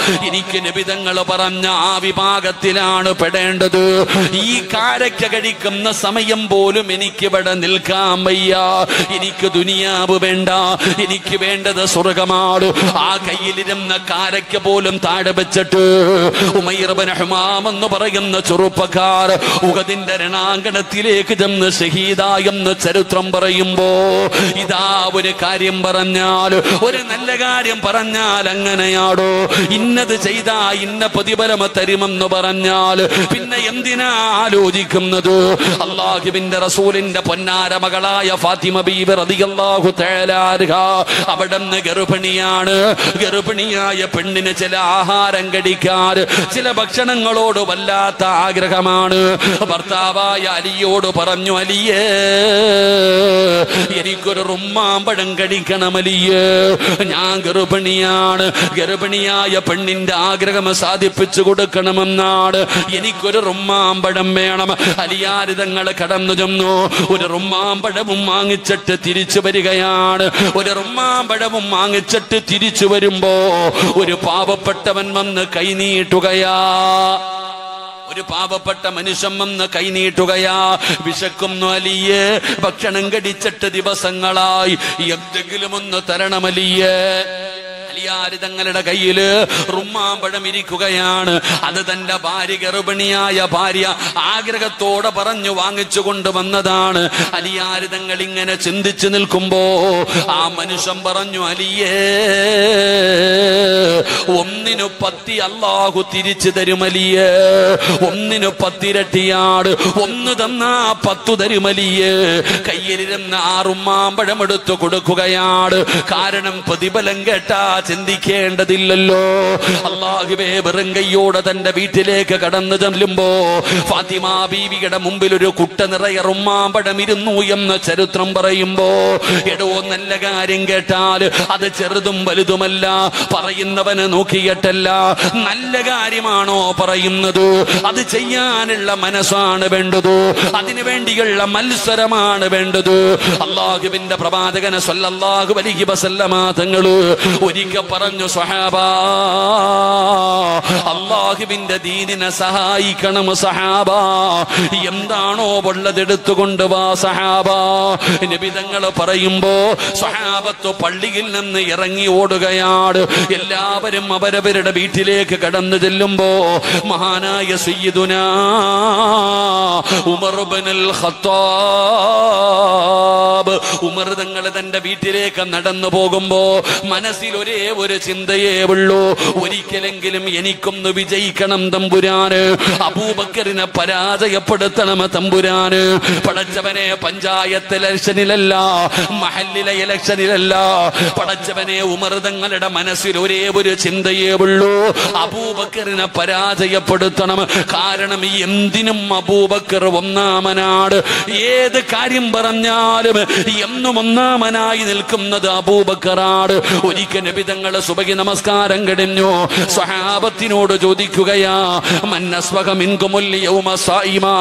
എനിക്ക് നിബിതങ്ങൾ പറഞ്ഞ ആ വിഭാഗത്തിലാണ് പെടേണ്ടത് ഈ കാരക്ക കഴിക്കുന്ന സമയം പോലും എനിക്ക് ഇവിടെ നിൽക്കാൻ വയ്യ എനിക്ക് ദുനിയാവ് വേണ്ട എനിക്ക് വേണ്ടത് സ്വർഗമാണ് ആ കയ്യിലിരുന്ന കാരക്ക പോലും താഴെ വെച്ചിട്ട് ഉമൈറബൻ ഹുമാം എന്ന് പറയുന്ന ചെറുപ്പക്കാർ ഉഗതിന്റെ രണാങ്കണത്തിലേക്ക് ചെന്ന് ഷഹീദായെന്ന് ചരിത്രം പറയുമ്പോ ഇതാ ഒരു കാര്യം പറഞ്ഞാൽ ഒരു നല്ല കാര്യം പറഞ്ഞാൽ അങ്ങനെയാടോ ഇന്നത് ചെയ്താ ഇന്ന പ്രതിഫലം തരുമെന്ന് പറഞ്ഞാൽ പിന്നെ എന്തിനാ ആലോചിക്കുന്നത് അള്ളാഹുവിന്റെ റസൂലിന്റെ പൊന്നാര മകളായ ഫാത്തിമ ബീബി റളിയല്ലാഹു തആല അൻഹ അവിടുന്ന് ഗർഭിണിയാണ് ഗർഭിണിയായ പെണ്ണിന് ചില ആഹാരം കഴിക്കാൻ ചില ഭക്ഷണങ്ങളോട് വല്ലാത്ത ആഗ്രഹമാണ് ഭർത്താവായ അലിയോട് പറഞ്ഞു അലിയേ എനിക്കൊരു റുമ്മാമ്പഴം കഴിക്കണം അലിയേ ഞാൻ ഗർഭിണിയാണ് ഗർഭിണിയായ പെണ്ണിന്റെ ആഗ്രഹം സാധിപ്പിച്ചു കൊടുക്കണമെന്നാണ് എനിക്കൊരു റുമ്മാമ്പഴം വേണം അലിയാരിതങ്ങൾ കടന്നു ചെന്നു ഒരു റുമ്മാമ്പഴവും വാങ്ങിച്ചിട്ട് തിരിച്ചു വരികയാണ് ഒരു റുമ്മാമ്പഴവും വാങ്ങിച്ചിട്ട് തിരിച്ചു വരുമ്പോ ഒരു പാവപ്പെട്ടവൻ വന്ന് കൈനീട്ടുകയാ ഒരു പാവപ്പെട്ട മനുഷ്യൻ വന്ന് കൈനീട്ടുകയാ വിശക്കുന്നു അലിയേ ഭക്ഷണം കടിച്ചിട്ട് ദിവസങ്ങളായി എന്തെങ്കിലും ഒന്ന് തരണമലിയേ അലിയാര് തങ്ങളുടെ കയ്യില് റുമ്മാമ്പഴം ഇരിക്കുകയാണ് അത് തന്റെ ഭാര്യ ഗർഭിണിയായ ഭാര്യ ആഗ്രഹത്തോടെ പറഞ്ഞു വാങ്ങിച്ചു കൊണ്ടുവന്നതാണ് അലിയാര് തങ്ങൾ ഇങ്ങനെ ചിന്തിച്ചു നിൽക്കുമ്പോ ആ മനുഷ്യൻ പറഞ്ഞു അലിയേ ഒന്നിനു പത്തി അള്ളാഹു തിരിച്ചു തരുമലിയേ ഒന്നിനു പത്തിരട്ടിയാട് ഒന്ന് തന്നാ പത്തു തരുമലിയേ കയ്യിലിരുന്ന ആ റുമ്മാമ്പഴം എടുത്തു കൊടുക്കുകയാണ് കാരണം പ്രതിഫലം കേട്ടാ ചിന്തിക്കേണ്ടതില്ലല്ലോ അള്ളാഹുവേ വെറും കയ്യോടെ തന്റെ വീട്ടിലേക്ക് കടന്നു ചെല്ലുമ്പോ ഫാത്തിമ ബീവിയുടെ മുമ്പിൽ ഒരു കുട്ട നിറയെ റുമ്മാമ്പഴം ഇരുന്നു എന്ന് ചരിത്രം പറയുമ്പോ എടോ നല്ല കാര്യം കേട്ടാൽ അത് ചെറുതും വലുതുമല്ല പറയുന്നവന് നോക്കിയിട്ടല്ല നല്ല കാര്യമാണോ പറയുന്നത് അത് ചെയ്യാനുള്ള മനസ്സാണ് വേണ്ടത് അതിനു വേണ്ടിയുള്ള മത്സരമാണ് വേണ്ടത് അള്ളാഹുവിന്റെ പ്രവാചകന് സല്ലല്ലാഹു അലൈഹി വസല്ലമ തങ്ങള് ഒരിക്കൽ പറഞ്ഞു സ്വഹാബ അള്ളാഹുവിന്റെ ദീനിനെ സഹായിക്കണം സഹാബ എന്താണോ ഉള്ളതെടുത്തുകൊണ്ട് വാ സഹാബ നിബിതങ്ങൾ പറയുമ്പോ സ്വഹാബത്ത് പള്ളിയിൽ നിന്ന് ഇറങ്ങി ഓടുകയാണ് എല്ലാവരും അവരവരുടെ വീട്ടിലേക്ക് കടന്നു ചെല്ലുമ്പോ മഹാനായ സയ്യിദുന ഉമർ ഇബ്നുൽ ഖത്താബ് ഉമർ തങ്ങൾ തന്റെ വീട്ടിലേക്ക് നടന്നു പോകുമ്പോ മനസ്സിൽ ഒരേ ഒരു ചിന്തയേ ഉള്ളൂ ഒരിക്കലെങ്കിലും എനിക്കൊന്ന് വിജയിക്കണം തമ്പുരാന് അബൂബക്കറിനെ പരാജയപ്പെടുത്തണം തമ്പുരാന് പടച്ചവനെ പഞ്ചായത്ത് ഇലക്ഷനിലല്ല മഹല്ലിലെ ഇലക്ഷനിലല്ല പടച്ചവനെ ഉമർ തങ്ങളുടെ മനസ്സിൽ ഒരേ ഒരു ചിന്തയേ ഉള്ളൂ അബൂബക്കറിനെ പരാജയപ്പെടുത്തണം കാരണം എന്തിനും അബൂബക്കർ ഒന്നാമനാണ് ഏത് കാര്യം പറഞ്ഞാലും എന്നും ഒന്നാമനായി നിൽക്കുന്നത് അബൂബക്കറാണ് ഒരിക്കൽ നബിതങ്ങളെ സുബഹി നമസ്കാരം കഴിഞ്ഞു സ്വഹാബത്തിനോട് ചോദിക്കുകയാ മന്നസ്വകമിൻകുമുല്യൗമ സായിമാ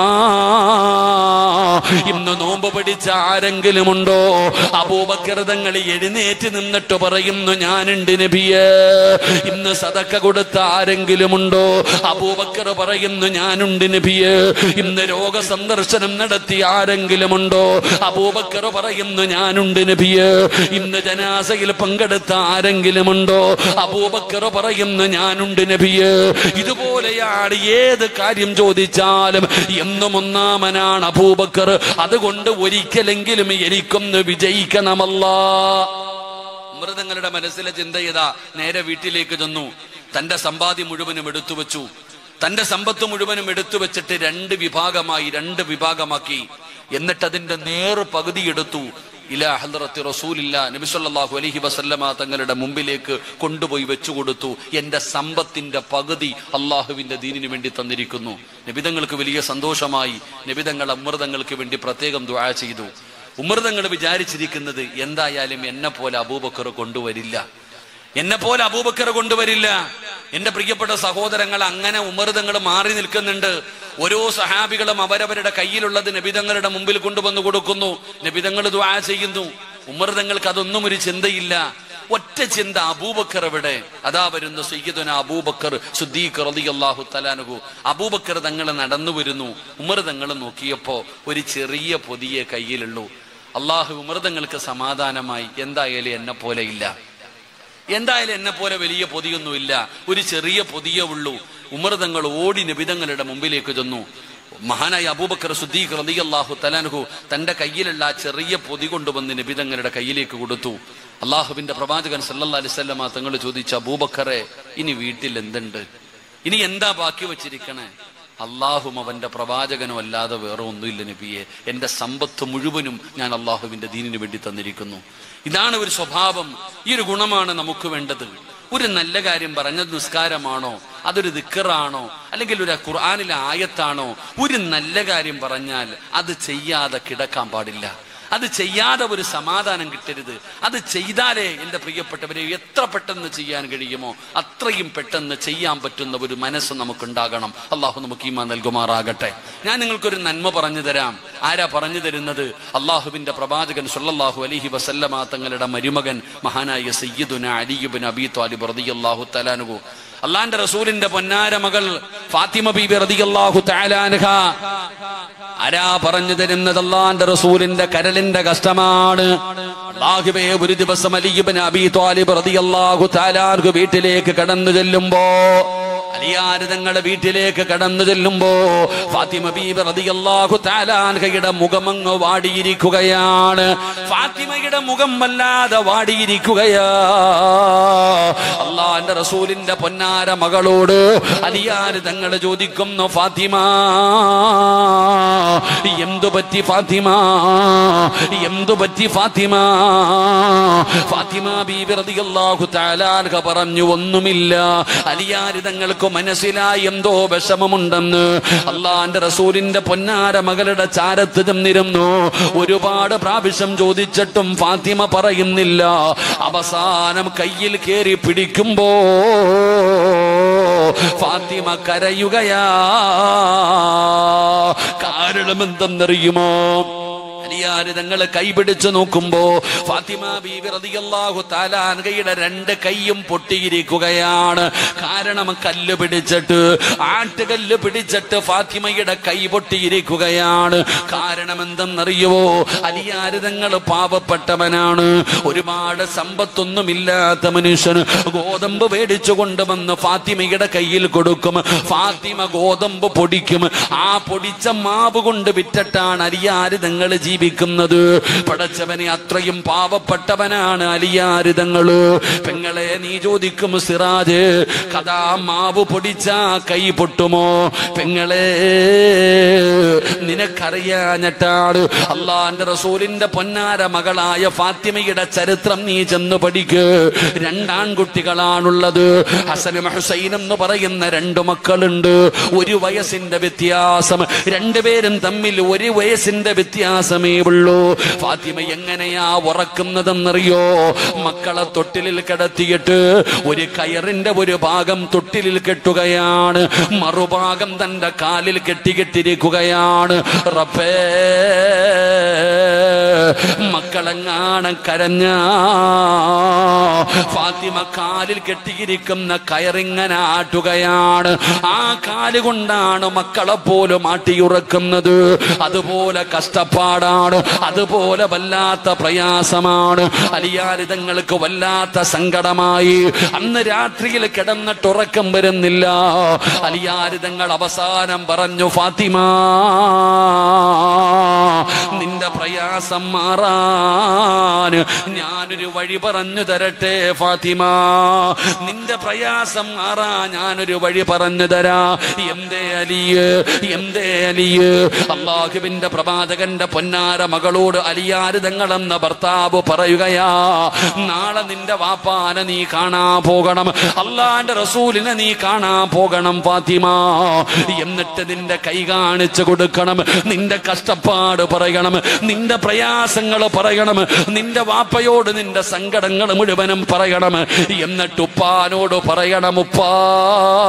ഇന്ന് നോമ്പ് പിടിച്ച ആരെങ്കിലും ഉണ്ടോ അബൂബക്കൃതങ്ങൾ എഴുന്നേറ്റ് നിന്നിട്ട് പറയുന്നു ഞാനുണ്ട് നബിയെ ഇന്ന് സതക്ക കൊടുത്ത ആരെങ്കിലും ഉണ്ടോ അബൂബക്കർ പറയുന്നു ഞാനുണ്ട് നബിയെ ഇന്ന് രോഗ സന്ദർശനം നടത്തി ആരെങ്കിലും ഉണ്ടോ അബൂബക്കർ പറയുന്നു ഞാനുണ്ട് നബിയെ ഇന്ന് ജനാസയിൽ പങ്കെടുത്ത ആരെങ്കിലും ഉണ്ടോ അബൂബക്കർ പറയുന്നു ഞാനുണ്ട് നബിയെ ഇതുപോലെയാണ് ഏത് കാര്യം ചോദിച്ചാലും എന്നും ഒന്നാമനാണ് അബൂബക്കർ അതുകൊണ്ട് ഒരിക്കലെങ്കിലും എനിക്കൊന്ന് വിജയിക്കണമല്ല മൃതങ്ങളുടെ മനസ്സിലെ ചിന്ത ചെയ്താ നേരെ വീട്ടിലേക്ക് ചെന്നു തന്റെ സമ്പാദ്യം മുഴുവനും എടുത്തു വെച്ചു തന്റെ സമ്പത്ത് മുഴുവനും എടുത്തു വെച്ചിട്ട് രണ്ട് വിഭാഗമായി രണ്ട് വിഭാഗമാക്കി എന്നിട്ട് അതിന്റെ നേർ പകുതി എടുത്തു ഇലാ ഹദ്റത്തി റസൂലില്ല നബി സല്ലല്ലാഹു അലൈഹി വസല്ലമ തങ്ങളുടെ മുമ്പിലേക്ക് കൊണ്ടുപോയി വെച്ചു കൊടുത്തു എന്റെ സമ്പത്തിന്റെ പകുതി അള്ളാഹുവിന്റെ ദീനിന് വേണ്ടി തന്നിരിക്കുന്നു നബിതങ്ങൾക്ക് വലിയ സന്തോഷമായി നബിതങ്ങൾ അമൃതങ്ങൾക്ക് വേണ്ടി പ്രത്യേകം ദുആ ചെയ്തു ഉമൃതങ്ങൾ വിചാരിച്ചിരിക്കുന്നത് എന്തായാലും എന്നെ പോലെ അബൂബക്കർ കൊണ്ടുവരില്ല എന്നെ പോലെ അബൂബക്കർ കൊണ്ടുവരില്ല എന്റെ പ്രിയപ്പെട്ട സഹോദരങ്ങൾ അങ്ങനെ ഉമർതങ്ങൾ മാറി നിൽക്കുന്നുണ്ട് ഓരോ സഹാബികളും അവരവരുടെ കയ്യിലുള്ളത് നബിതങ്ങളുടെ മുമ്പിൽ കൊണ്ടുവന്ന് കൊടുക്കുന്നു നബിതങ്ങൾ ദ്വാ ചെയ്യുന്നു ഉമർതങ്ങൾക്ക് അതൊന്നും ഒരു ചിന്തയില്ല ഒറ്റ ചിന്ത അബൂബക്കർ എവിടെ അതാ വരുന്നു സയ്യിദുന അബൂബക്കർ സുദ്ദീഖ് റളിയല്ലാഹു തലാനുഹു അബൂബക്കർ തങ്ങൾ നടന്നു വരുന്നു ഉമർ തങ്ങൾ നോക്കിയപ്പോ ഒരു ചെറിയ പൊതിയെ കയ്യിലുള്ളൂ അള്ളാഹു ഉമർ തങ്ങൾക്ക് സമാധാനമായി എന്തായാലും എന്നെ പോലെ ഇല്ല എന്തായാലും എന്നെ പോലെ വലിയ പൊതിയൊന്നുമില്ല ഒരു ചെറിയ പൊതിയേ ഉള്ളൂ ഉമർ തങ്ങൾ ഓടി നിബിതങ്ങളുടെ മുമ്പിലേക്ക് ചെന്നു മഹാനായ അബൂബക്കർ സുദ്ദീഖ് റളിയല്ലാഹു തലാൻഹു തന്റെ കയ്യിലുള്ള ആ ചെറിയ പൊതി കൊണ്ടുവന്ന് നിബിതങ്ങളുടെ കയ്യിലേക്ക് കൊടുത്തു അള്ളാഹുവിന്റെ പ്രവാചകൻ സല്ലല്ലാഹു അലൈഹി വസല്ലമ തങ്ങൾ ചോദിച്ച അബൂബക്കറെ ഇനി വീട്ടിൽ എന്തുണ്ട് ഇനി എന്താ ബാക്കി വച്ചിരിക്കണേ അള്ളാഹും അവന്റെ പ്രവാചകനും അല്ലാതെ വേറെ ഒന്നുമില്ല നബിയെ എന്റെ സമ്പത്ത് മുഴുവനും ഞാൻ അള്ളാഹുവിന്റെ ദീനിന് വേണ്ടി തന്നിരിക്കുന്നു ഇതാണ് ഒരു സ്വഭാവം ഈ ഒരു ഗുണമാണ് നമുക്ക് വേണ്ടത് ഒരു നല്ല കാര്യം പറഞ്ഞത് നിസ്കാരമാണോ അതൊരു ദിക്കറാണോ അല്ലെങ്കിൽ ഒരു ഖുർആാനിലെ ആയത്താണോ ഒരു നല്ല കാര്യം പറഞ്ഞാൽ അത് ചെയ്യാതെ കിടക്കാൻ പാടില്ല അത് ചെയ്യാതെ ഒരു സമാധാനം കിട്ടരുത് അത് ചെയ്താലേ എൻ്റെ പ്രിയപ്പെട്ടവരെ എത്ര പെട്ടെന്ന് ചെയ്യാൻ കഴിയുമോ അത്രയും പെട്ടെന്ന് ചെയ്യാൻ പറ്റുന്ന ഒരു മനസ്സ് നമുക്കുണ്ടാകണം അള്ളാഹു നമുക്ക് ഈമാ നൽകുമാറാകട്ടെ ഞാൻ നിങ്ങൾക്കൊരു നന്മ പറഞ്ഞു തരാം ആരാ പറഞ്ഞു തരുന്നത് അള്ളാഹുവിന്റെ പ്രവാചകൻ സല്ലല്ലാഹു അലൈഹി വസല്ലമ തങ്ങളുടെ മരുമകൻ മഹാനായ സയ്യിദുന അലിയുബിൻ അബി ത്വാലിബ് റളിയല്ലാഹു തലാനുഹു അള്ളാന്റെ റസൂലിന്റെ പൊന്നാര മകൾ ഫാത്തിമ ബീബി റളിയല്ലാഹു തആലാൻഹ ആരാ പറഞ്ഞു തരുന്നത് അള്ളാന്റെ റസൂലിന്റെ കരളിന്റെ കഷ്ടമാണ് അള്ളാഹുവേ ഒരു ദിവസം അലിയുബിൻ അബി ത്വാലിബ് റളിയല്ലാഹു തആലാൻഹു വീട്ടിലേക്ക് കടന്നു ചെല്ലുമ്പോ അലിയാര് തങ്ങളുടെ വീട്ടിലേക്ക് കടന്നു ചെല്ലുമ്പോ ഫാത്തിമ ബീബി റളിയല്ലാഹു തആലാൻഹയുടെ മുഖമങ്ങ് വാടിയിരിക്കുകയാണ് ഫാത്തിമയുടെ മുഖം വല്ലാതെ വാടിയിരിക്കുകയാ അള്ളാന്റെ റസൂലിന്റെ പൊന്നാര മകളോട് അലിയാര് തങ്ങൾ ചോദിക്കുന്നു ഫാത്തിമ എന്തു പറ്റി ഫാത്തിമ എന്തു പറ്റി ഫാത്തിമ ഫാത്തിമ ബീബി റളിയല്ലാഹു തആലാൻഹ പറഞ്ഞു ഒന്നുമില്ല അലിയാര് തങ്ങൾക്ക് മനസ്സിലായി എന്തോ വിഷമമുണ്ടെന്ന് അള്ളാന്റെ റസൂലിന്റെ പൊന്നാര മകളുടെ ചാരത്ത് ചെന്നിരുന്നു ഒരുപാട് പ്രാവശ്യം ചോദിച്ചിട്ടും ഫാത്തിമ പറയുന്നില്ല അവസാനം കയ്യിൽ കയറി പിടിക്കുമ്പോ ഫാത്തിമ കരയുകയാ കാരണം എന്തെന്നറിയുമോ അലിയാര് തങ്ങൾ കൈപിടിച്ചു നോക്കുമ്പോ ഫാത്തിമ ബീബി റളിയല്ലാഹു താലാൻകയുടെ രണ്ട് കൈയും പൊട്ടിയിരിക്കുകയാണ് കാരണം കല്ല് പിടിച്ചിട്ട് ആട്ടുകല്ല് പിടിച്ചിട്ട് ഫാത്തിമയുടെ കൈ പൊട്ടിയിരിക്കുകയാണ് കാരണം എന്തെന്നറിയുവോ അലിയാര് തങ്ങൾ പാവപ്പെട്ടവനാണ് ഒരുപാട് സമ്പത്തൊന്നുമില്ലാത്ത മനുഷ്യന് ഗോതമ്പ് മേടിച്ചു കൊണ്ടുവന്ന് ഫാത്തിമയുടെ കയ്യിൽ കൊടുക്കും ഫാത്തിമ ഗോതമ്പ് പൊടിക്കും ആ പൊടിച്ച മാവ് കൊണ്ട് വിറ്റിട്ടാണ് അലിയാര് തങ്ങൾ ജീവിക്കുന്നത് പടച്ചവനെ അത്രയും പാവപ്പെട്ടവനാണ് അലിയാരിതങ്ങള് പെങ്ങളെ നീ ചോദിക്കും സിറാജ് കഥാ മാവ് പൊടിച്ച കൈ പൊട്ടുമോ പെങ്ങളെ നിനക്കറിയാഞ്ഞിട്ടാണ് അള്ളാന്റെ റസൂലിന്റെ പൊന്നാര മകളായ ഫാത്തിമയുടെ ചരിത്രം നീ ചെന്ന് പഠിക്ക് രണ്ടാൺകുട്ടികളാണുള്ളത് ഹസനും ഹുസൈൻ എന്ന് പറയുന്ന രണ്ടു മക്കളുണ്ട് ഒരു വയസ്സിന്റെ വ്യത്യാസം രണ്ടുപേരും തമ്മിൽ ഒരു വയസ്സിന്റെ വ്യത്യാസമേ ഉള്ളൂ ഫാത്തിമ എങ്ങനെയാ ഉറക്കുന്നതെന്നറിയോ മക്കളെ തൊട്ടിലിൽ കിടത്തിയിട്ട് ഒരു കയറിന്റെ ഒരു ഭാഗം തൊട്ടിലിൽ കെട്ടുകയാണ് മറുഭാഗം തന്റെ കാലിൽ കെട്ടിക്കെട്ടിരിക്കുകയാണ് റബ്ബേ മക്കളെങ്ങാണം കരഞ്ഞ ഫാത്തിമ കാലിൽ കെട്ടിയിരിക്കുന്ന കയറിങ്ങനെ ആട്ടുകയാണ് ആ കാല് കൊണ്ടാണ് മക്കളെ പോലും ആട്ടിയുറക്കുന്നത് അതുപോലെ കഷ്ടപ്പാടാണ് അതുപോലെ വല്ലാത്ത പ്രയാസമാണ് അലിയാരിതങ്ങൾക്ക് വല്ലാത്ത സങ്കടമായി അന്ന് രാത്രിയിൽ കിടന്നിട്ട് ഉറക്കം വരുന്നില്ല അലിയാരിതങ്ങൾ അവസാനം പറഞ്ഞു ഫാത്തിമ നിന്റെ പ്രയാസം മാറാൻ ഞാനൊരു വഴി പറഞ്ഞു തരട്ടെ ഫാത്തിമ നിന്റെ പ്രയാസം മാറാൻ ഞാനൊരു വഴി പറഞ്ഞു തരാ എന്തേ അലിയ് എന്തേ അലിയ് അള്ളാഹുവിന്റെ പ്രവാചകന്റെ പൊന്നാര മകളോട് അലിയാര് തങ്ങളെന്ന ഭർത്താവ് പറയുകയാ നാളെ നിന്റെ വാപ്പാനെ നീ കാണാൻ പോകണം അള്ളാന്റെ റസൂലിനെ നീ കാണാൻ പോകണം ഫാത്തിമ എന്നിട്ട് നിന്റെ കൈ കാണിച്ചു കൊടുക്കണം നിന്റെ കഷ്ടപ്പാട് പറയണം നിന്റെ പ്രയാസങ്ങൾ പറയണം നിന്റെ വാപ്പയോട് നിന്റെ സങ്കടങ്ങൾ മുഴുവനും പറയണം എന്നിട്ട് ഉപ്പാനോട് പറയണം ഉപ്പാ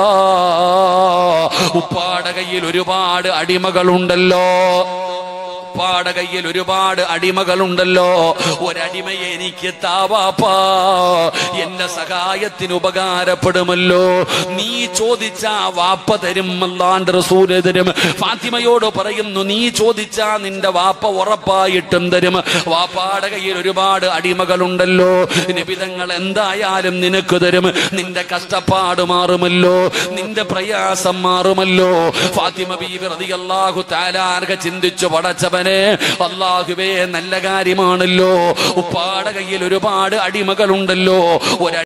ഉപ്പാടെ കയ്യിൽ ഒരുപാട് അടിമകളുണ്ടല്ലോ ഉപ്പാടെ കയ്യിൽ ഒരുപാട് അടിമകളുണ്ടല്ലോ ഒരടിമയെ എനിക്ക് താവാപ്പാ എന്റെ സഹായത്തിന് ഉപകാരപ്പെടുമല്ലോ നീ ചോദിച്ചാ വാപ്പ തരും അല്ലാണ്ട് റസൂല് തരും ഫാത്തിമയോട് പറയുന്നു നീ ചോദിച്ചാ നിന്റെ വാപ്പ ഉറപ്പായിട്ടും തരും വാപ്പാടെ കയ്യിൽ ഒരുപാട് അടിമകളുണ്ടല്ലോ നിബിതങ്ങൾ എന്തായാലും നിനക്ക് തരും നിന്റെ കഷ്ടപ്പാട് മാറുമല്ലോ നിന്റെ പ്രയാസം മാറുമല്ലോ ഫാത്തിമ ബീബി റളിയല്ലാഹു തആലാർക ചിന്തിച്ചു പടച്ചവനെ അള്ളാഹുവേ നല്ല കാര്യമാണല്ലോ ഉപ്പാടെ കയ്യിൽ ഒരുപാട് അടിമകളുണ്ടല്ലോ ഒരു